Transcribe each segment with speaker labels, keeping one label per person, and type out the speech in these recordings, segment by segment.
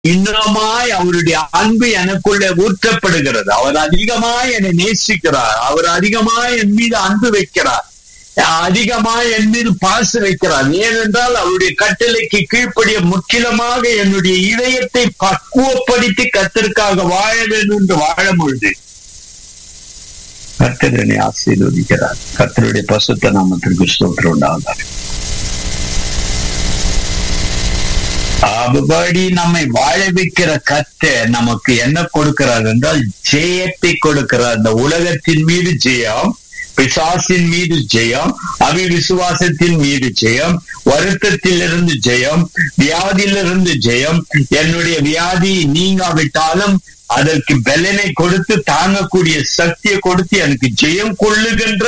Speaker 1: இன்னமாய் அவருடைய அன்பு எனக்குள்ளே ஊற்றப்படுகிறது அவர் அதிகமாய் என்னை நேசிக்கிறார் அவர் அதிகமாய் என் மீது அன்பு வைக்கிறார் அதிகமாய் என் மீது பாசு வைக்கிறார் ஏனென்றால் அவருடைய கட்டளைக்கு கீழ்ப்படிய முற்றிலுமாக என்னுடைய இதயத்தை பக்குவப்படுத்தி கத்திற்காக வாழ வேண்டும் என்று வாழ பொழுது கர்த்தரனை ஆசீர்வதிக்கிறார் கர்த்தருடைய பசுத்த நாமத்திற்கு ஸ்தோத்திரம் உண்டாகிறார் அதுபடி நம்மை வாழ வைக்கிற கத்த நமக்கு என்ன கொடுக்கிறார் என்றால் ஜெயத்தை கொடுக்கிறார் இந்த உலகத்தின் மீது ஜெயம் பிசாசின் மீது ஜெயம் அவிவிசுவாசத்தின் மீது ஜெயம் வருத்தத்திலிருந்து ஜெயம் வியாதியிலிருந்து ஜெயம் என்னுடைய வியாதி நீங்காவிட்டாலும் அதற்கு பலனை கொடுத்து தாங்கக்கூடிய சக்தியை கொடுத்து எனக்கு ஜெயம் கொள்ளுகின்ற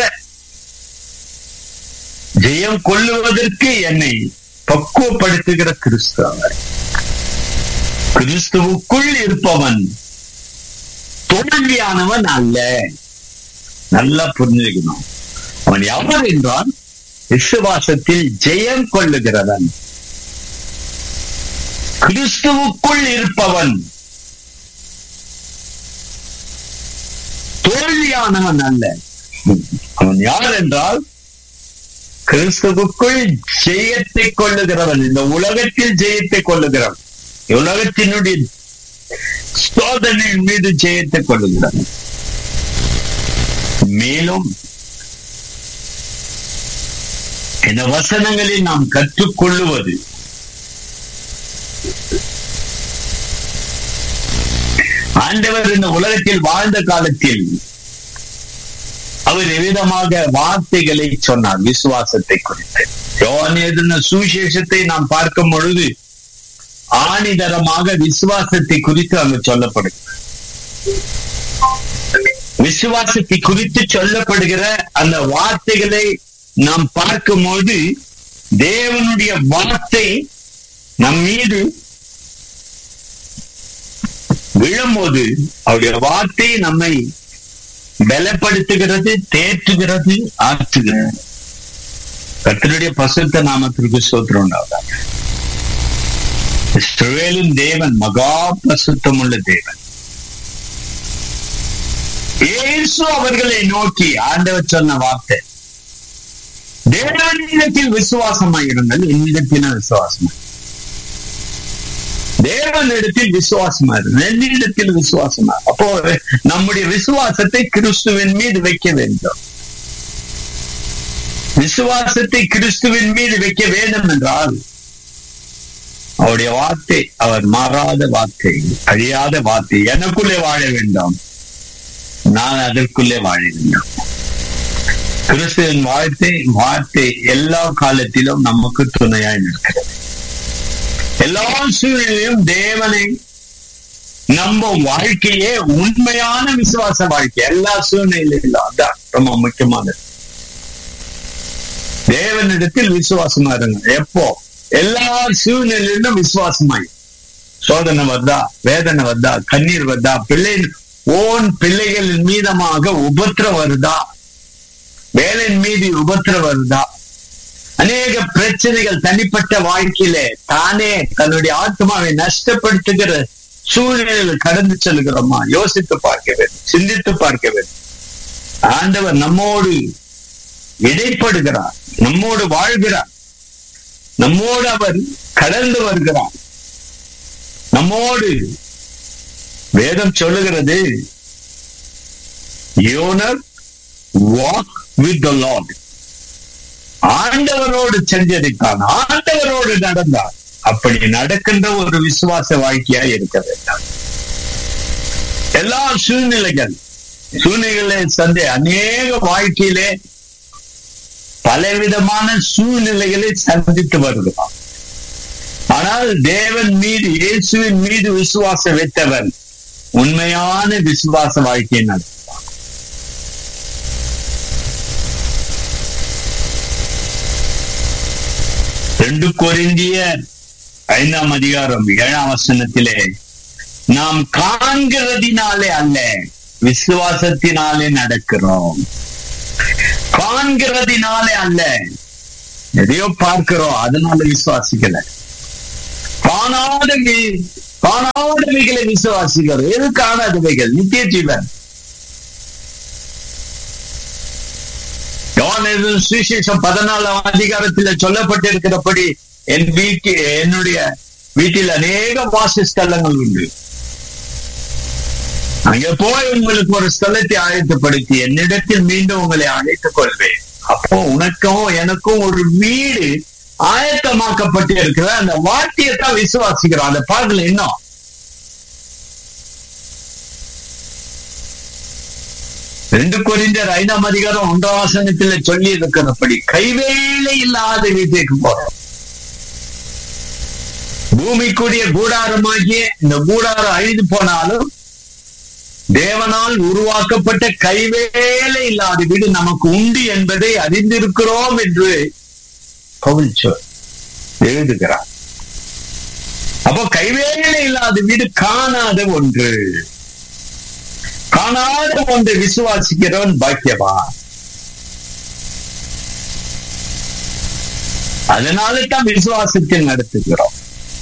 Speaker 1: ஜெயம் கொள்ளுவதற்கு என்னை பக்குவப்படுத்துகிற கிறிஸ்து அவர் கிறிஸ்துவுக்குள் இருப்பவன் தோல்வியானவன் அல்ல நல்லா புரிஞ்சுக்கணும் அவன் எவர் என்றால் விசுவாசத்தில் ஜெயம் கொள்ளுகிறவன் கிறிஸ்துவுக்குள் இருப்பவன் தோல்வியானவன் அல்ல அவன் யார் என்றால் கிறிஸ்துவுக்குள் ஜெயத்தை கொள்ளுகிறவன் இந்த உலகத்தில் ஜெயத்தை கொள்ளுகிறவன் உலகத்தினுடைய சோதனையின் மீது ஜெயத்தை கொள்ளுகிறவன் மேலும் இந்த வசனங்களில் நாம் கற்றுக்கொள்ளுவது ஆண்டவர் இந்த உலகத்தில் வாழ்ந்த காலத்தில் அவர் எவ்விதமாக வார்த்தைகளை சொன்னார் விசுவாசத்தை குறித்து யோவான் எழுதின சுவிசேஷத்தை நாம் பார்க்கும் பொழுது ஆணிதரமாக விசுவாசத்தை குறித்து அங்கு சொல்லப்படுகிறது விசுவாசத்தை குறித்து சொல்லப்படுகிற அந்த வார்த்தைகளை நாம் பார்க்கும்போது தேவனுடைய வார்த்தை நம் மீது விழும்போது அவருடைய வார்த்தை நம்மை பலப்படுத்துகிறது தேற்றுகிறது ஆற்றுகிறது கர்த்தருடைய பசுத்த நாமத்திற்கு சோத்திரம் உண்டாவதாக இஸ்ரவேலின் தேவன் மகா பசுத்தம் உள்ள தேவன் இயேசு அவர்களை நோக்கி ஆண்டவர் சொன்ன வார்த்தை தேவனிடத்தில் விசுவாசமாயிருங்கள் என்னிடத்தின விசுவாசமா தேவனிடத்தில் விசுவாசமா இருக்கு என்னிடத்தில் விசுவாசமா அப்போ நம்முடைய விசுவாசத்தை கிறிஸ்துவின் மீது வைக்க வேண்டும் விசுவாசத்தை கிறிஸ்துவின் மீது வைக்க வேண்டும் என்றால் அவருடைய வார்த்தை அவர் மாறாத வார்த்தை அழியாத வார்த்தை எனக்குள்ளே வாழ வேண்டாம் நான் அதற்குள்ளே வாழ வேண்டும் கிறிஸ்துவின் வார்த்தை வார்த்தை எல்லா காலத்திலும் நமக்கு துணையாய் நிற்கிறது எல்லா சூழ்நிலையும் தேவனை நம்பும் வாழ்க்கையே உண்மையான விசுவாச வாழ்க்கை எல்லா சூழ்நிலையிலும் அதான் ரொம்ப முக்கியமானது தேவனிடத்தில் விசுவாசமா இருங்க எப்போ எல்லா சூழ்நிலையிலும் விசுவாசமாய் சோதனை வந்தா வேதனை வந்தா கண்ணீர் வந்தா பிள்ளை ஓன் பிள்ளைகளின் மீதமாக உபத்திரம் வருதா வேலையின் மீது உபத்திரம் வருதா அநேக பிரச்சனைகள் தனிப்பட்ட வாழ்க்கையிலே தானே தன்னுடைய ஆத்மாவை நஷ்டப்படுத்துகிற சூழ்நிலையில் கடந்து செல்கிறோமா யோசித்து பார்க்க வேண்டும் சிந்தித்து பார்க்க வேண்டும் ஆண்டவர் நம்மோடு இடைப்படுகிறார் நம்மோடு வாழ்கிறார் நம்மோடு அவர் கடந்து வருகிறார் நம்மோடு வேதம் சொல்லுகிறது யோனர் வாக் வித் த லார்ட் ஆண்டவரோடு செஞ்சரித்தான் ஆண்டவரோடு நடந்தார் அப்படி நடக்கின்ற ஒரு விசுவாச வாழ்க்கையா இருக்க வேண்டாம் எல்லா சூழ்நிலைகள் சூழ்நிலைகளை சந்தே அநேக வாழ்க்கையிலே பலவிதமான சூழ்நிலைகளை சந்தித்து வருகிறோம் ஆனால் தேவன் மீது இயேசுவின் மீது விசுவாசம் வைத்தவன் உண்மையான விசுவாச வாழ்க்கையை நடத்துவான் ரெண்டு கொரிந்திய ஐந்தாம் அதிகாரம் ஏழாம் வசனத்திலே நாம் காண்கிறதினாலே அல்ல விசுவாசத்தினாலே நடக்கிறோம் காண்கிறதினாலே அல்ல எதையோ பார்க்கிறோம் அதனால விசுவாசிக்கல காணாத காணாதவைகளை விசுவாசிக்கிறோம் எது காணாதவைகள் நித்திய ஜீவன் யோவான் சுவிசேஷம் பதினாலாம் அதிகாரத்தில் சொல்லப்பட்டிருக்கிறபடி என் வீட்டு என்னுடைய வீட்டில் அநேக வாசஸ்தலங்கள் உண்டு அங்க போய் உங்களுக்கு ஒரு ஸ்தலத்தை ஆயத்தப்படுத்தி என்னிடத்தில் மீண்டும் உங்களை அழைத்துக் கொள்வேன் அப்போ உனக்கும் எனக்கும் ஒரு வீடு ஆயத்தமாக்கப்பட்டு இருக்கிற அந்த வார்த்தையை தான் விசுவாசிக்கிறோம் அதை பார்க்கல இன்னும் ரெண்டு குறிந்தர் ஐந்தாம் அதிகாரம் ஒன்றாம் வசனத்துல சொல்லி இருக்கிறபடி கைவேலை இல்லாத வீட்டுக்கு போறோம் பூமிக்குரிய கூடாரமாகிய இந்த கூடாரம் அழிந்து போனாலும் தேவனால் உருவாக்கப்பட்ட கைவேலை இல்லாத வீடு நமக்கு உண்டு என்பதை அறிந்திருக்கிறோம் என்று பவுல் சொல் எழுதுகிறார் அப்போ கைவேலை இல்லாத வீடு காணாத ஒன்று காணாத ஒன்றை விசுவாசிக்கிறவன் பாக்கியவா அதனால தான் விசுவாசத்தில் நடத்துகிறோம்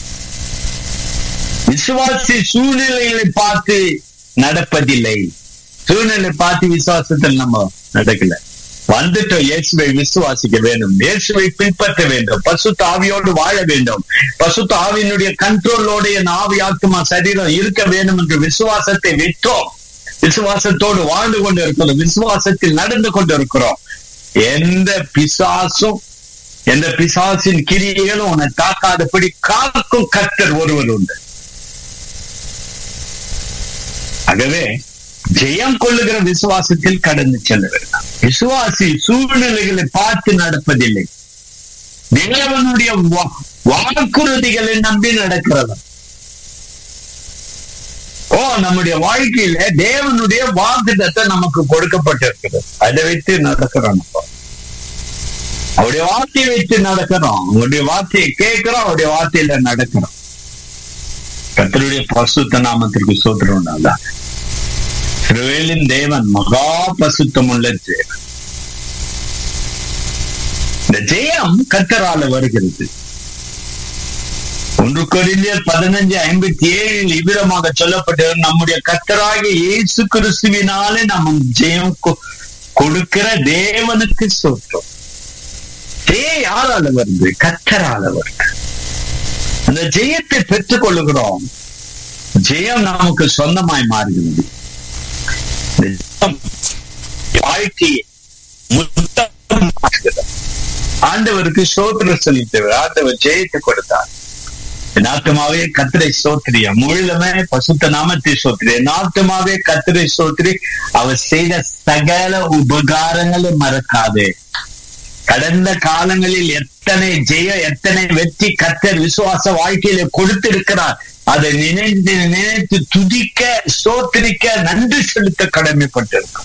Speaker 1: விசுவாசி சூழ்நிலைகளை பார்த்து நடப்பதில்லை சூழ்நிலை பார்த்து விசுவாசத்தில் நம்ம நடக்கல வந்துட்டோம் இயேசுவை விசுவாசிக்க வேண்டும் இயேசுவை பின்பற்ற வேண்டும் பசுத்த ஆவியோடு வாழ வேண்டும் பசுத்த ஆவியினுடைய கண்ட்ரோலோட என் ஆவி ஆத்மா சரீரம் இருக்க வேண்டும் என்று விசுவாசத்தை விட்டோம் விசுவாசத்தோடு வாழ்ந்து கொண்டு இருக்கிறோம் விசுவாசத்தில் நடந்து கொண்டு இருக்கிறோம் எந்த பிசாசும் எந்த பிசாசின் கிரியைகளும் உன்னை தாக்காதபடி காக்கும் கத்தர் ஒருவர் உண்டு ஆகவே ஜெயம் கொள்ளுகிற விசுவாசத்தில் கடந்து செல்ல வேண்டாம் விசுவாசி சூழ்நிலைகளை பார்த்து நடப்பதில்லை தேவனுடைய வாக்குறுதிகளை நம்பி நடக்கிறவன் ஓ நம்முடைய வாழ்க்கையில தேவனுடைய வாக்குதத்தை நமக்கு கொடுக்கப்பட்டிருக்கிறது அதை வைத்து நடக்கிறோம் நம்ம அவருடைய வார்த்தையை வைத்து நடக்கிறோம் அவருடைய வார்த்தையை கேட்கிறோம் அவருடைய வார்த்தையில நடக்கிறோம் கத்தருடைய பசுத்த நாமத்திற்கு சோத்திரம் உண்டாதான் இஸ்ரவேலின் தேவன் மகா பசுத்தம் உள்ள தேவன் இந்த ஜெயம் கத்தரால வருகிறது ஒன்று கொரிந்தியர் பதினஞ்சு ஐம்பத்தி ஏழில் இவ்விதமாக சொல்லப்பட்டது நம்முடைய கத்தராகிய இயேசு கிறிஸ்துவினாலே நம்ம ஜெயம் கொடுக்கிற தேவனுக்கு சோற்றம் ஜெய யாரால வருது கத்தரால வருது அந்த ஜெயத்தை பெற்றுக் கொள்ளுகிறோம் ஜெயம் நமக்கு சொந்தமாய் மாறுகிறது வாழ்க்கையை ஆண்டவருக்கு சோத்திர செலுத்தவர் ஆண்டவர் ஜெயத்தை கொடுத்தார் நாட்டுமாவே கத்திரை சோத்திரிய முழுமே பசுத்த நாமத்தை சோத்திரிய நாட்டுமாவே கத்திரை சோத்திரி அவர் செய்த சகல உபகாரங்களை மறக்காதே கடந்த காலங்களில் எத்தனை ஜெய எத்தனை வெற்றி கத்தர் விசுவாச வாழ்க்கையில கொடுத்திருக்கிறார் அதை நினைத்து நினைத்து துதிக்க சோத்திரிக்க நன்றி செலுத்த கடமைப்பட்டிருக்கும்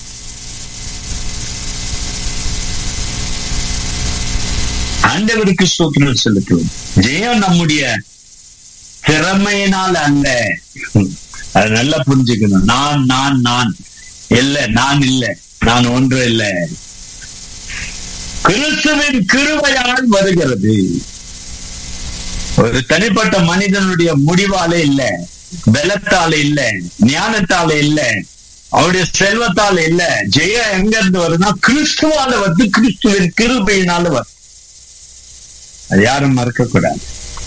Speaker 1: ஆண்டவருக்கு சோத்திரம் செலுத்துவோம் ஜெயம் நம்முடைய திறமையினால் அல்ல அது நல்லா புரிஞ்சுக்கணும் நான் நான் நான் இல்ல நான் இல்ல நான் ஒன்று இல்ல கிறிஸ்துவின் கிருவையால் வருகிறது ஒரு தனிப்பட்ட மனிதனுடைய முடிவால இல்ல பலத்தால இல்ல ஞானத்தால இல்ல அவருடைய செல்வத்தால இல்ல ஜெய எங்க இருந்து வருதுன்னா கிறிஸ்துவால வந்து கிறிஸ்துவின் கிருபையினால வருது அது யாரும் மறக்க கூடாது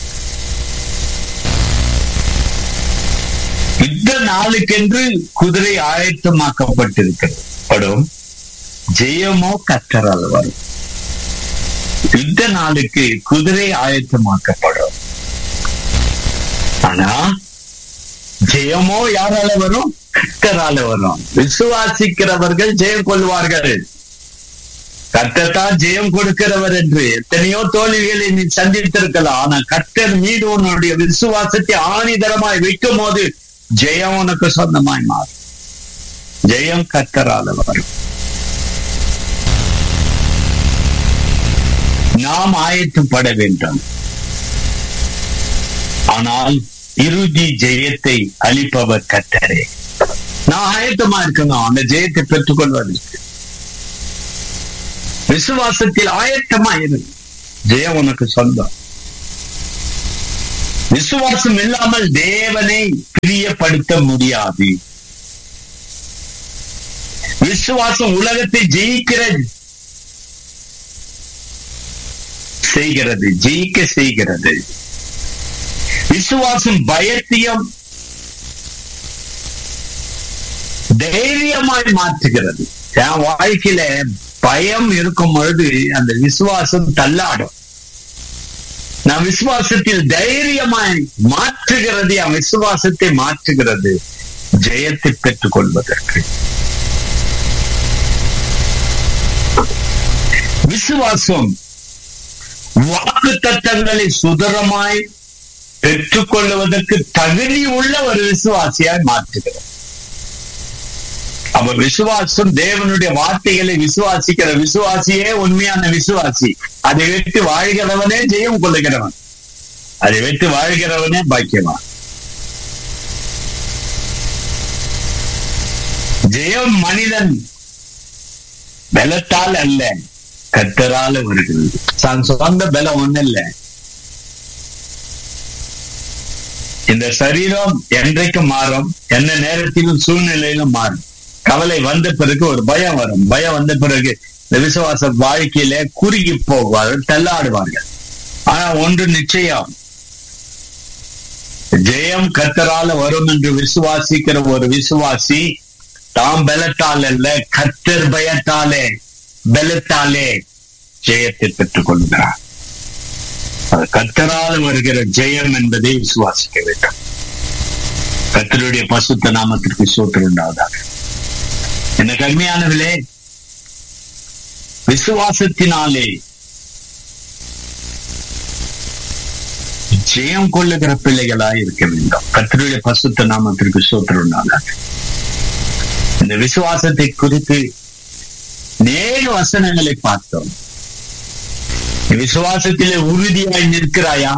Speaker 1: யுத்த நாளுக்கென்று குதிரை ஆயத்தமாக்கப்பட்டிருக்கிறது படும் ஜெயமோ கத்தரால் வரும் யுத்த நாளுக்கு குதிரை ஆயத்தமாக்கப்படும் ஆனா ஜெயமோ யாரால வரும் கத்தரால வரும் விசுவாசிக்கிறவர்கள் ஜெயம் கொள்வார்கள் கர்த்தத்தான் ஜெயம் கொடுக்கிறவர் என்று எத்தனையோ தோல்விகளை நீ சந்தித்திருக்கலாம் ஆனா கர்த்தர் மீது உன்னுடைய விசுவாசத்தை ஆணிதரமாய் வைக்கும் போது ஜெயம் உனக்கு சொந்தமாய் மாறும் ஜெயம் கர்த்தரால வரும் நாம் ஆயத்தப்பட வேண்டும் ஆனால் இறுதி ஜெயத்தை அளிப்பவர் கத்தரே நான் ஆயத்தமா இருக்கணும் அந்த ஜெயத்தை பெற்றுக் கொள்வதற்கு விசுவாசத்தில் ஆயத்தமா இரு ஜெயம் உனக்கு சொந்தம் விசுவாசம் இல்லாமல் தேவனை பிரியப்படுத்த முடியாது விசுவாசம் உலகத்தை ஜெயிக்கிற செய்கிறது ஜெயிக்க செய்கிறது விசுவாசம் பயத்தையும் தைரியமாய் மாற்றுகிறது என் வாழ்க்கையில பயம் இருக்கும் பொழுது அந்த விசுவாசம் தள்ளாடும் நான் விசுவாசத்தில் தைரியமாய் மாற்றுகிறது என் விசுவாசத்தை மாற்றுகிறது ஜெயத்தை பெற்றுக் கொள்வதற்கு விசுவாசம் வாக்கு தத்தங்களை சுதரமாய் பெற்றுக்கொள்வதற்கு தகுதி உள்ள ஒரு விசுவாசியாய் மாற்றுகிறது அப்ப விசுவாசம் தேவனுடைய வார்த்தைகளை விசுவாசிக்கிற விசுவாசியே உண்மையான விசுவாசி அதை வைத்து வாழ்கிறவனே ஜெயம் கொள்ளுகிறவன் அதை வைத்து வாழ்கிறவனே பாக்கியவான் ஜெயம் மனிதன் பலத்தால் அல்ல கத்தரால வருகிறது தான் சொந்த பலம் ஒண்ணு இல்ல இந்த சரீரம் என்றைக்கும் மாறும் எந்த நேரத்திலும் சூழ்நிலையிலும் மாறும் கவலை வந்த பிறகு ஒரு பயம் வரும் பயம் வந்த பிறகு இந்த விசுவாச வாழ்க்கையில குறுகி போவார்கள் தள்ளாடுவார்கள் ஆனா ஒன்று நிச்சயம் ஜெயம் கத்தரால வரும் என்று விசுவாசிக்கிற ஒரு விசுவாசி தாம் பலத்தால் அல்ல கத்தர் பயத்தாலே பலத்தாலே ஜெயத்தை பெற்றுக் கொள்கிறார் கத்தரால் வருகிற ஜெயம் என்பதை விசுவாசிக்க வேண்டும் கத்தருடைய பசுத்த நாமத்திற்கு சோற்று உண்டாவதாக என்ன கருமையானவர்களே விசுவாசத்தினாலே ஜெயம் கொள்ளுகிற பிள்ளைகளாய் இருக்க வேண்டும் கத்தருடைய பசுத்த நாமத்திற்கு சோற்று உண்டாவதாக இந்த விசுவாசத்தை குறித்து நேரு வசனங்களை பார்த்தோம் விசுவாசத்திலே உறுதியாய் நிற்கிறாயா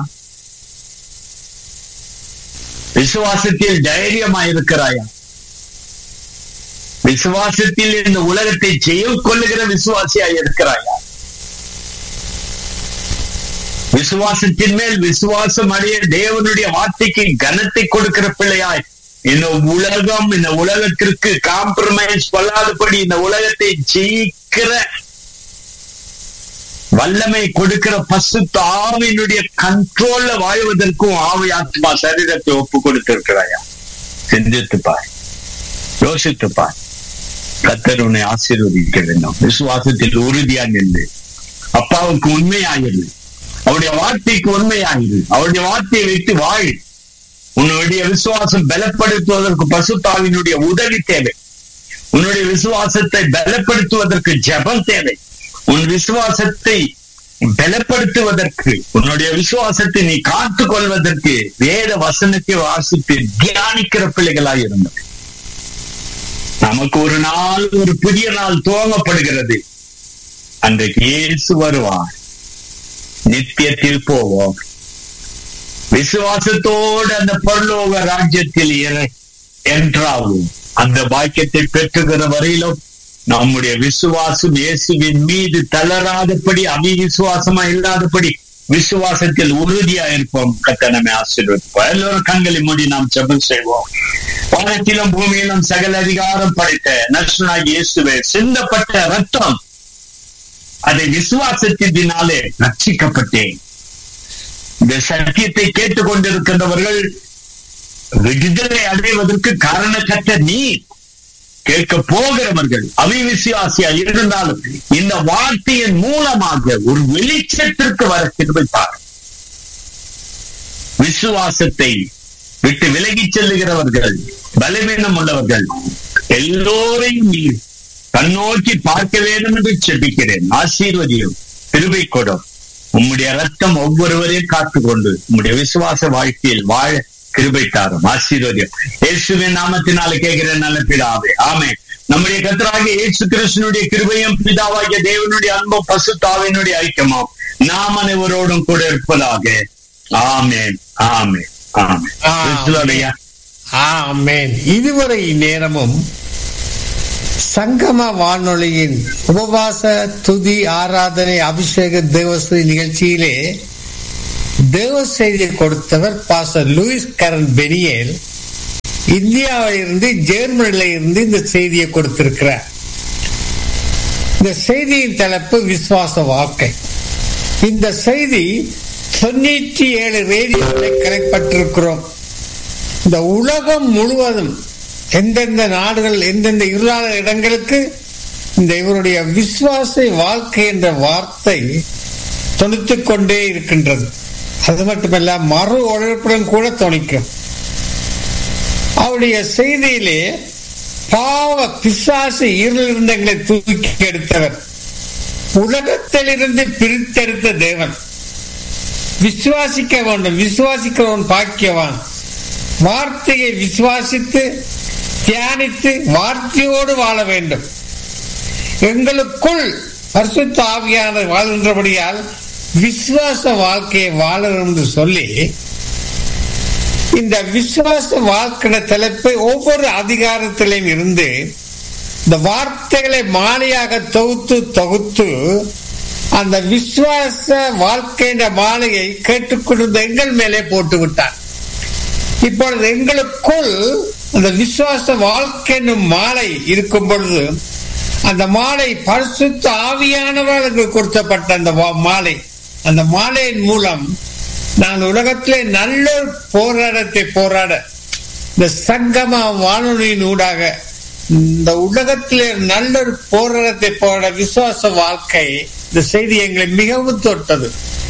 Speaker 1: விசுவாசத்தில் தைரியமாய் இருக்கிறாயா விசுவாசத்தில் இந்த உலகத்தை ஜெயம் கொள்ளுகிற விசுவாசியாய் இருக்கிறாயா விசுவாசத்தின் மேல் விசுவாசம் அடைய தேவனுடைய வார்த்தைக்கு கனத்தை கொடுக்கிற பிள்ளையாய் இந்த உலகம் இந்த உலகத்திற்கு காம்ப்ரமைஸ் கொள்ளாதபடி இந்த உலகத்தை ஜெயிக்கிற வல்லமை கொடுக்கிற பசு ஆவியினுடைய கண்ட்ரோல்ல வாழ்வதற்கும் ஆவி ஆத்மா சரீரத்தை ஒப்பு கொடுத்திருக்கிறாயா சிந்தித்து பார் யோசித்து பார் கத்தர் உன்னை ஆசீர்வதிக்க வேண்டும் விசுவாசத்தில் உறுதியா நின்று அப்பாவுக்கு உண்மையாயிரு அவருடைய வார்த்தைக்கு உண்மையாயிரு அவருடைய வார்த்தையை வைத்து வாழ் உன்னுடைய விசுவாசம் பலப்படுத்துவதற்கு பசுத்தாவினுடைய உதவி தேவை உன்னுடைய விசுவாசத்தை பலப்படுத்துவதற்கு ஜபம் தேவை உன் விசுவாசத்தை பலப்படுத்துவதற்கு உன்னுடைய விசுவாசத்தை நீ காத்துக் கொள்வதற்கு வேத வசனத்தை வாசித்து தியானிக்கிற பிள்ளைகளாய் இருந்தது நமக்கு ஒரு நாள் ஒரு புதிய நாள் துவங்கப்படுகிறது அன்றைக்கு இயேசு வருவார் நித்தியத்தில் போவோம் விசுவாசத்தோடு அந்த பரலோக ராஜ்யத்தில் என்றாவும் அந்த பாக்கியத்தை பெற்றுகிற வரையிலும் நம்முடைய விசுவாசம் இயேசுவின் மீது தளராதபடி அவிசுவாசமா இல்லாதபடி விசுவாசத்தில் உறுதியா இருப்போம் கத்த நம்மை ஆசீர்வதிப்போம் எல்லோரும் கண்களை மூடி நாம் ஜெபம் செய்வோம் வானத்திலும் பூமியிலும் சகல அதிகாரம் படைத்த நர்சனாகி இயேசுவே சிந்தப்பட்ட ரத்தம் அதை விசுவாசத்தினாலே ரட்சிக்கப்பட்டேன் இந்த சத்தியத்தை கேட்டுக்கொண்டிருக்கின்றவர்கள் விடுதலை அடைவதற்கு காரணக்கற்ற நீ கேட்க போகிறவர்கள் அவிவிசுவாசியா இருந்தாலும் இந்த வார்த்தையின் மூலமாக ஒரு வெளிச்சத்திற்கு வர திரும்பித்தார் விசுவாசத்தை விட்டு விலகி செல்லுகிறவர்கள் பலவீனம் உள்ளவர்கள் எல்லோரையும் நீ கண்ணோக்கி பார்க்க வேண்டும் என்று செபிக்கிறேன் ஆசீர்வதியும் திருவை கொடும் உம்முடைய ரத்தம் ஒவ்வொருவரையும் காத்துக்கொண்டு உம்முடைய விசுவாச வாழ்க்கையில் வாழ கிருபை தாரும் ஆசீர்வதியம் இயேசுவின் நாமத்தினால கேட்கிற நல்ல பிதாவே ஆமே நம்முடைய கத்தராக இயேசு கிருஷ்ணனுடைய கிருபையும் பிதாவாகிய தேவனுடைய அன்பும் பசுத்தாவினுடைய ஐக்கியமும் நாம் அனைவரோடும் கூட இருப்பதாக ஆமேன் ஆமே ஆமே
Speaker 2: ஆமேன் இதுவரை நேரமும் சங்கம வானொலியின் உபவாச துதி ஆராதனை அபிஷேக தேவஸ்ரீ நிகழ்ச்சியிலே தேவ செய்தியை கொடுத்தவர் பாச லூயிஸ் கரன் பெனியேல் இந்தியாவில் இருந்து ஜெர்மனில இருந்து இந்த செய்தியை கொடுத்திருக்கிறார் இந்த செய்தியின் தலைப்பு விசுவாச வாழ்க்கை இந்த செய்தி தொண்ணூற்றி ஏழு ரேடியோவில் கிடைப்பட்டிருக்கிறோம் இந்த உலகம் முழுவதும் எந்தெந்த நாடுகள் எந்தெந்த இருளாத இடங்களுக்கு இந்த இவருடைய விசுவாச வாழ்க்கை என்ற வார்த்தை தொணித்துக் கொண்டே இருக்கின்றது அது மட்டுமல்ல மறு உழைப்புடன் கூட துணிக்கும் அவருடைய செய்தியிலே பாவ பிசாசு இருளிருந்தங்களை தூக்கி எடுத்தவர் உலகத்திலிருந்து பிரித்தெடுத்த தேவன் விசுவாசிக்க வேண்டும் விசுவாசிக்கிறவன் பாக்கியவான் வார்த்தையை விசுவாசித்து தியானித்து வார்த்தையோடு வாழ வேண்டும் எங்களுக்குள் பரிசுத்த ஆவியான வாழ்கின்றபடியால் விசுவாச வாழ்க்கையை வாழ என்று சொல்லி இந்த விசுவாச வாழ்க்கை தலைப்பை ஒவ்வொரு அதிகாரத்திலையும் இருந்து இந்த வார்த்தைகளை மாலையாக தொகுத்து தொகுத்து அந்த விசுவாச வாழ்க்கையின் மாலையை கேட்டுக்கொண்டிருந்த எங்கள் மேலே போட்டு விட்டார் இப்பொழுது எங்களுக்குள் அந்த விசுவாச வாழ்க்கை என்னும் மாலை இருக்கும் பொழுது அந்த மாலை பரிசுத்த ஆவியானவர்களுக்கு கொடுத்தப்பட்ட அந்த மாலை அந்த மாலையின் மூலம் நான் உலகத்திலே நல்ல போராட்டத்தை போராட இந்த சங்கம வானொலியின் ஊடாக இந்த உலகத்திலே நல்ல ஒரு போராட்டத்தை போராட விசுவாச வாழ்க்கை இந்த செய்தி எங்களை மிகவும் தொட்டது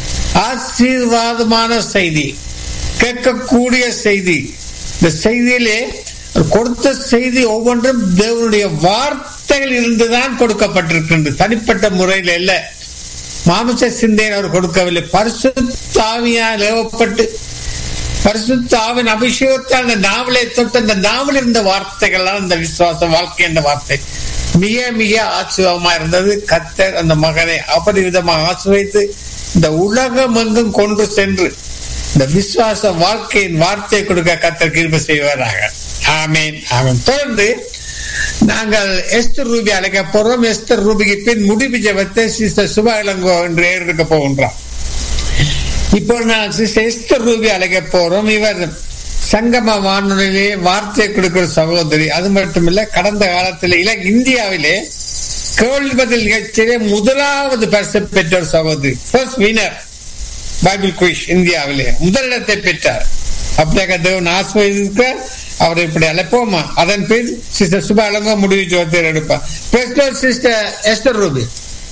Speaker 2: ஆசீர்வாதமான செய்தி கேட்கக்கூடிய செய்தி இந்த செய்தியிலே கொடுத்த செய்தி ஒவ்வொன்றும் தேவனுடைய வார்த்தைகள் இருந்துதான் கொடுக்கப்பட்டிருக்கின்றது தனிப்பட்ட முறையில் அல்ல மாமிச சிந்தையில் அவர் கொடுக்கவில்லை பரிசுத்தாவியால் ஏவப்பட்டு பரிசுத்தாவின் அபிஷேகத்தால் அந்த நாவலை தொட்டு அந்த நாவல் இருந்த வார்த்தைகள் அந்த விசுவாச வாழ்க்கை என்ற வார்த்தை மிக மிக ஆச்சரியமா இருந்தது கத்தர் அந்த மகனை அபரிவிதமாக ஆசிர்வைத்து இந்த உலகம் எங்கும் கொண்டு சென்று இந்த விசுவாச வாழ்க்கையின் வார்த்தை கொடுக்க கத்தர் கிருப செய்வாராக ஆமேன் ஆமேன் தொடர்ந்து நாங்கள் எஸ்தர் ரூபி அழைக்க போறோம் எஸ்தர் ரூபிக்கு பின் முடிவு ஜபத்தை சிஸ்டர் சுபா இளங்கோ என்று எடுக்க போகின்றோம் இப்போ நான் சிஸ்டர் எஸ்தர் ரூபி அழைக்க போறோம் இவர் சங்கம வானொலியிலே வார்த்தை கொடுக்கிற சகோதரி அது மட்டுமில்ல கடந்த காலத்தில் இல இந்தியாவிலே கேள்வி பதில் நிகழ்ச்சியிலே முதலாவது பரிசு பெற்ற ஒரு சகோதரி ஃபர்ஸ்ட் வினர் பைபிள் குயிஷ் இந்தியாவிலே முதலிடத்தை பெற்றார் அப்படியாக தேவன் ஆஸ்வதிக்க அவரை இப்படி அழைப்போமா அதன் பின் சிஸ்டர் சுபா அலங்கோ முடிவு ஜோதியர் எடுப்பார் பிரஸ்டர் சிஸ்டர் எஸ்டர் ரூபி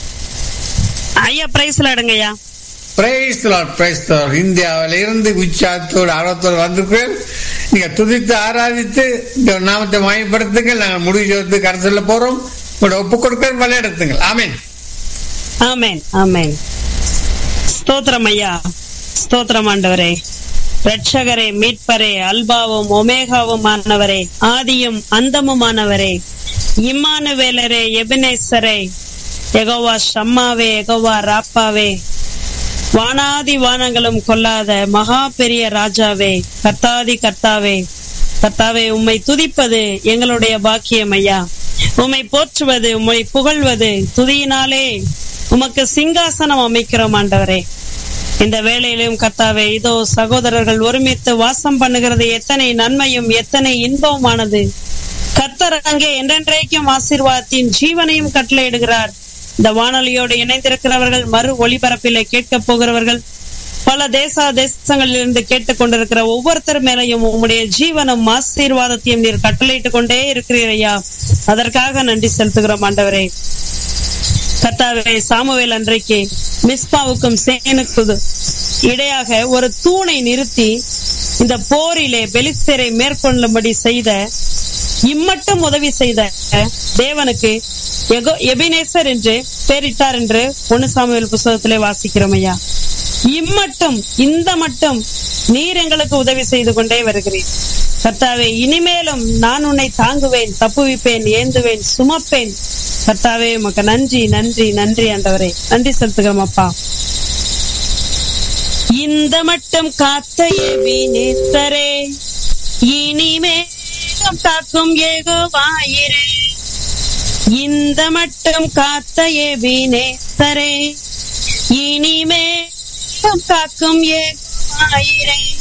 Speaker 3: ஐயா பிரைஸ்ல எடுங்கய்யா
Speaker 2: பிரைஸ் லார்ட் பிரைஸ் லார்ட் இந்தியாவில இருந்து உச்சாத்தோடு ஆர்வத்தோடு வந்திருக்கிறேன் நீங்க துதித்து ஆராதித்து இந்த நாமத்தை மயப்படுத்துங்கள் நாங்கள் முடிவு ஜோதிக்கு அரசில் போறோம் உங்களோட ஒப்பு கொடுக்க விளையாடுத்துங்கள் ஆமீன்
Speaker 3: ஆமேன் ஆமேன் ஸ்தோத்திரம் ஐயா ஸ்தோத்திரம் ஆண்டவரே ரட்சகரே மீட்பரே அல்பாவும் ஒமேகாவும் ஆனவரே ஆதியும் அந்தமுமானவரே இம்மானுவேலரே எபினேசரே எகோவா ஷம்மாவே எகோவா ராப்பாவே வானாதி வானங்களும் கொல்லாத மகா பெரிய ராஜாவே கர்த்தாதி கர்த்தாவே கர்த்தாவே உம்மை துதிப்பது எங்களுடைய பாக்கியம் ஐயா உம்மை போற்றுவது உம்மை புகழ்வது துதியினாலே உமக்கு சிங்காசனம் அமைக்கிறோம் ஆண்டவரே இந்த வேளையிலும் கர்த்தாவே இதோ சகோதரர்கள் ஒருமித்து வாசம் பண்ணுகிறது எத்தனை நன்மையும் எத்தனை இன்பமானது கர்த்தர் அங்கே என்றென்றைக்கும் ஆசீர்வாதத்தின் ஜீவனையும் கட்டளையிடுகிறார் இந்த வானொலியோடு இணைந்திருக்கிறவர்கள் மறு ஒளிபரப்பிலே கேட்க போகிறவர்கள் பல தேச தேசங்களில் இருந்து கேட்டுக் கொண்டிருக்கிற ஒவ்வொருத்தர் மேலையும் உம்முடைய ஜீவனும் ஆசீர்வாதத்தையும் நீர் கட்டளையிட்டுக் கொண்டே இருக்கிறீர் ஐயா அதற்காக நன்றி செலுத்துகிறோம் ஆண்டவரே கர்த்தாவே சாமுவேல் அன்றைக்கு மிஸ்பாவுக்கும் சேனுக்கு இடையாக ஒரு தூணை நிறுத்தி இந்த போரிலே பெலிஸ்தரை மேற்கொள்ளும்படி செய்த இம்மட்டும் உதவி செய்த தேவனுக்கு எகோ எபினேசர் என்று பெயரிட்டார் என்று ஒன்னு சாமுவேல் புஸ்தகத்திலே வாசிக்கிறோம் ஐயா இம்மட்டும் இந்த மட்டும் நீர் எங்களுக்கு உதவி செய்து கொண்டே வருகிறீர் கர்த்தாவே இனிமேலும் நான் உன்னை தாங்குவேன் தப்புவிப்பேன் ஏந்துவேன் சுமப்பேன் கர்த்தாவே உமக்கு நன்றி நன்றி நன்றி ஆண்டவரே நன்றி செலுத்துகிறோம் அப்பா இந்த மட்டும் காத்த எபினேசரே இனிமேலும் காக்கும் ஏகோவாயிரே இந்த மட்டும் காத்த எபினேசரே இனிமேலும் காக்கும் ஏகோ
Speaker 4: ஆயிரே